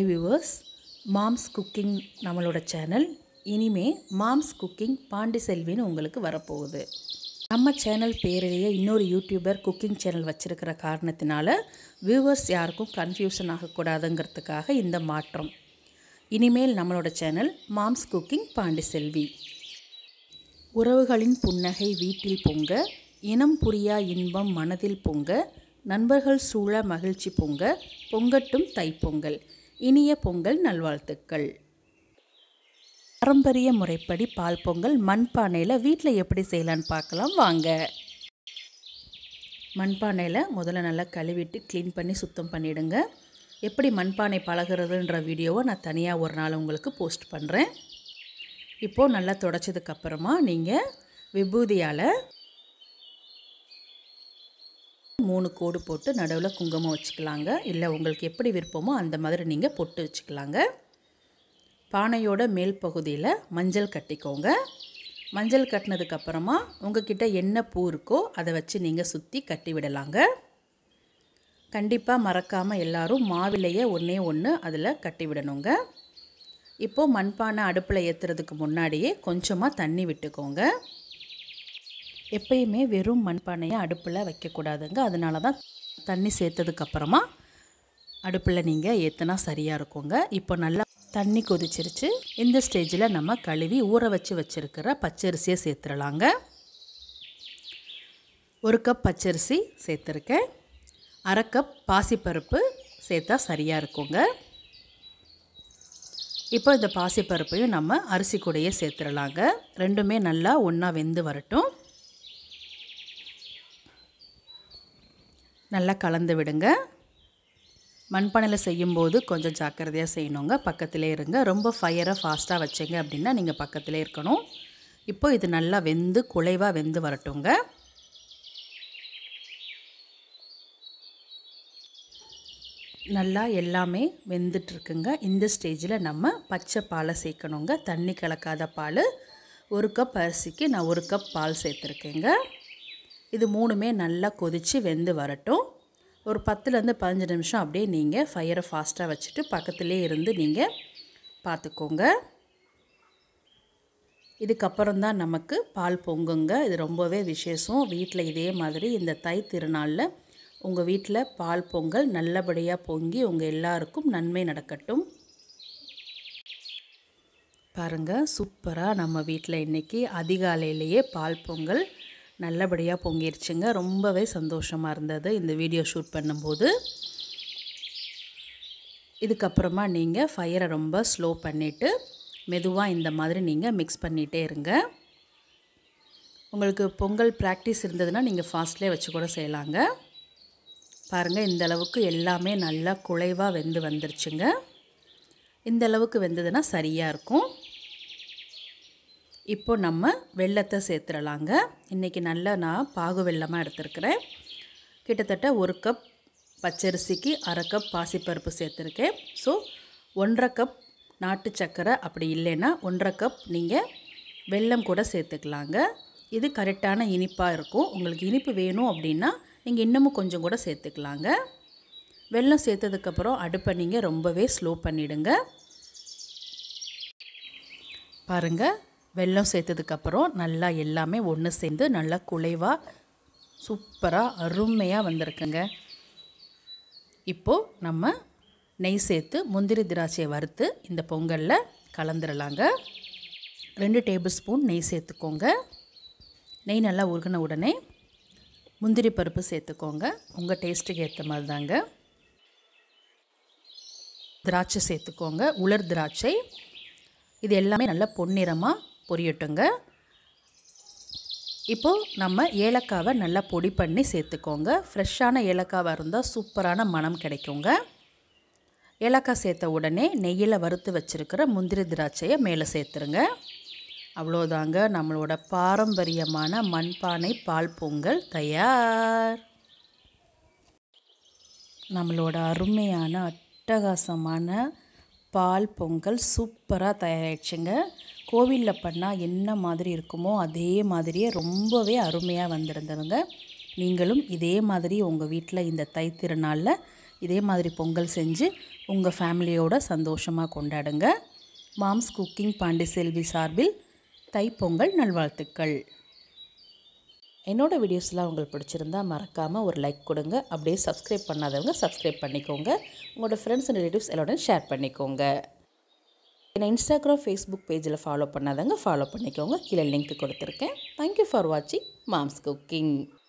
hi viewers moms cooking நம்மளோட channel இனிமே moms cooking Pandi செல்வின்னு உங்களுக்கு வரப்போகுது நம்ம சேனல் பேரிலேயே இன்னொரு யூடியூபர் குக்கிங் சேனல் வச்சுருக்கிற காரணத்தினால வியூவர்ஸ் யாருக்கும் கன்ஃபியூஷன் ஆகக்கூடாதுங்கிறதுக்காக இந்த மாற்றம் இனிமேல் நம்மளோட channel moms cooking Pandi Selvi உறவுகளின் புன்னகை வீட்டில் பொங்க இனம் புரியா இன்பம் மனதில் பொங்க நண்பர்கள் சூழ மகிழ்ச்சி பொங்க பொங்கட்டும் தைப்பொங்கல் இனிய பொங்கல் நல்வாழ்த்துக்கள் பாரம்பரிய முறைப்படி பால் பொங்கல் மண்பானையில் வீட்டில் எப்படி செய்யலான்னு பார்க்கலாம் வாங்க மண்பானையில் முதல்ல நல்லா கழுவிட்டு க்ளீன் பண்ணி சுத்தம் பண்ணிவிடுங்க எப்படி மண்பானை பழகிறதுன்ற வீடியோவை நான் தனியாக ஒரு நாள் உங்களுக்கு போஸ்ட் பண்ணுறேன் இப்போது நல்லா தொடச்சதுக்கப்புறமா நீங்கள் விபூதியால் மூணு கோடு போட்டு நடுவில் குங்குமம் வச்சுக்கலாங்க இல்லை உங்களுக்கு எப்படி விருப்பமோ அந்த மாதிரி நீங்கள் பொட்டு வச்சுக்கலாங்க பானையோட மேல் பகுதியில் மஞ்சள் கட்டிக்கோங்க மஞ்சள் கட்டினதுக்கப்புறமா உங்ககிட்ட என்ன பூ இருக்கோ அதை வச்சு நீங்கள் சுற்றி கட்டி விடலாங்க கண்டிப்பாக மறக்காமல் எல்லோரும் மாவிலையே ஒன்றே ஒன்று அதில் கட்டி விடணுங்க இப்போது மண்பானை அடுப்பில் ஏற்றுறதுக்கு முன்னாடியே கொஞ்சமாக தண்ணி விட்டுக்கோங்க எப்பயுமே வெறும் மண்பானையை அடுப்பில் வைக்கக்கூடாதுங்க அதனால தான் தண்ணி சேர்த்ததுக்கப்புறமா அடுப்பில் நீங்கள் ஏற்றுனா சரியாக இருக்குங்க இப்போ நல்லா தண்ணி கொதிச்சிருச்சு இந்த ஸ்டேஜில் நம்ம கழுவி ஊற வச்சு வச்சுருக்கிற பச்சரிசியை சேர்த்துடலாங்க ஒரு கப் பச்சரிசி சேர்த்துருக்கேன் அரை கப் பாசிப்பருப்பு சேர்த்தா சரியாக இருக்குங்க இப்போ இந்த பாசிப்பருப்பையும் நம்ம அரிசி கூடையே சேர்த்துடலாங்க ரெண்டுமே நல்லா ஒன்றா வெந்து வரட்டும் நல்லா கலந்து விடுங்க மண்பானையில் செய்யும்போது கொஞ்சம் ஜாக்கிரதையாக செய்யணுங்க பக்கத்திலே இருங்க ரொம்ப ஃபயரை ஃபாஸ்ட்டாக வச்சிங்க அப்படின்னா நீங்கள் பக்கத்திலே இருக்கணும் இப்போ இது நல்லா வெந்து குலைவாக வெந்து வரட்டுங்க நல்லா எல்லாமே வெந்துட்டுருக்குங்க இந்த ஸ்டேஜில் நம்ம பச்சை பாலை சேர்க்கணுங்க தண்ணி கலக்காத பால் ஒரு கப் அரிசிக்கு நான் ஒரு கப் பால் சேர்த்துருக்கேங்க இது மூணுமே நல்லா கொதித்து வெந்து வரட்டும் ஒரு பத்துலேருந்து பதினஞ்சு நிமிஷம் அப்படியே நீங்கள் ஃபயரை ஃபாஸ்ட்டாக வச்சுட்டு பக்கத்துலேயே இருந்து நீங்கள் பார்த்துக்கோங்க இதுக்கப்புறம் தான் நமக்கு பால் பொங்குங்க இது ரொம்பவே விசேஷம் வீட்டில் இதே மாதிரி இந்த தை திருநாளில் உங்கள் வீட்டில் பால் பொங்கல் நல்லபடியாக பொங்கி உங்கள் எல்லாருக்கும் நன்மை நடக்கட்டும் பாருங்கள் சூப்பராக நம்ம வீட்டில் இன்றைக்கி அதிகாலையிலேயே பால் பொங்கல் நல்லபடியாக பொங்கிருச்சுங்க ரொம்பவே சந்தோஷமாக இருந்தது இந்த வீடியோ ஷூட் பண்ணும்போது இதுக்கப்புறமா நீங்கள் ஃபயரை ரொம்ப ஸ்லோ பண்ணிவிட்டு மெதுவாக இந்த மாதிரி நீங்கள் மிக்ஸ் பண்ணிகிட்டே இருங்க உங்களுக்கு பொங்கல் ப்ராக்டிஸ் இருந்ததுன்னா நீங்கள் ஃபாஸ்ட்லேயே வச்சு கூட செய்யலாங்க பாருங்கள் இந்த அளவுக்கு எல்லாமே நல்லா குலைவாக வெந்து வந்துருச்சுங்க இந்த அளவுக்கு வெந்ததுன்னா சரியாக இருக்கும் இப்போ நம்ம வெள்ளத்தை சேர்த்துடலாங்க இன்றைக்கி நல்லா நான் பாகு வெள்ளமாக எடுத்துருக்கிறேன் கிட்டத்தட்ட ஒரு கப் பச்சரிசிக்கு அரை கப் பாசிப்பருப்பு சேர்த்துருக்கேன் ஸோ ஒன்றரை கப் நாட்டு சர்க்கரை அப்படி இல்லைன்னா ஒன்றரை கப் நீங்கள் வெல்லம் கூட சேர்த்துக்கலாங்க இது கரெக்டான இனிப்பாக இருக்கும் உங்களுக்கு இனிப்பு வேணும் அப்படின்னா நீங்கள் இன்னமும் கொஞ்சம் கூட சேர்த்துக்கலாங்க வெல்லம் சேர்த்ததுக்கப்புறம் அடுப்பை நீங்கள் ரொம்பவே ஸ்லோ பண்ணிவிடுங்க பாருங்கள் வெல்லம் சேர்த்ததுக்கப்புறம் நல்லா எல்லாமே ஒன்று சேர்ந்து நல்லா குலைவாக சூப்பராக அருமையாக வந்திருக்குங்க இப்போது நம்ம நெய் சேர்த்து முந்திரி திராட்சையை வறுத்து இந்த பொங்கலில் கலந்துடலாங்க ரெண்டு டேபிள் ஸ்பூன் நெய் சேர்த்துக்கோங்க நெய் நல்லா உருகின உடனே முந்திரி பருப்பு சேர்த்துக்கோங்க உங்கள் டேஸ்ட்டுக்கு ஏற்ற மாதிரி தாங்க திராட்சை சேர்த்துக்கோங்க உலர் திராட்சை இது எல்லாமே நல்லா பொன்னிறமாக பொரியட்டுங்க இப்போது நம்ம ஏலக்காவை நல்லா பொடி பண்ணி சேர்த்துக்கோங்க ஃப்ரெஷ்ஷான ஏலக்காவாக இருந்தால் சூப்பரான மனம் கிடைக்குங்க ஏலக்காய் சேர்த்த உடனே நெய்யில் வறுத்து வச்சுருக்கிற முந்திரி திராட்சையை மேலே சேர்த்துருங்க அவ்வளோதாங்க நம்மளோட பாரம்பரியமான மண்பானை பால் பொங்கல் தயார் நம்மளோட அருமையான அட்டகாசமான பால் பொங்கல் சூப்பராக தயாரிச்சுங்க கோவிலில் பண்ணால் என்ன மாதிரி இருக்குமோ அதே மாதிரியே ரொம்பவே அருமையாக வந்திருந்ததுங்க நீங்களும் இதே மாதிரி உங்கள் வீட்டில் இந்த தை திருநாளில் இதே மாதிரி பொங்கல் செஞ்சு உங்கள் ஃபேமிலியோட சந்தோஷமாக கொண்டாடுங்க மாம்ஸ் குக்கிங் பாண்டிசெல்வி சார்பில் தைப்பொங்கல் நல்வாழ்த்துக்கள் என்னோடய வீடியோஸ்லாம் உங்களுக்கு பிடிச்சிருந்தா மறக்காமல் ஒரு லைக் கொடுங்க அப்படியே சப்ஸ்கிரைப் பண்ணாதவங்க சப்ஸ்கிரைப் பண்ணிக்கோங்க உங்களோட ஃப்ரெண்ட்ஸ் அண்ட் ரிலேட்டிவ்ஸ் எல்லோரும் ஷேர் பண்ணிக்கோங்க என்னை இன்ஸ்டாகிராம் ஃபேஸ்புக் பேஜில் ஃபாலோ பண்ணாதவங்க ஃபாலோ பண்ணிக்கோங்க கீழே லிங்க் கொடுத்துருக்கேன் தேங்க்யூ ஃபார் வாட்சிங் மாம்ஸ் குக்கிங்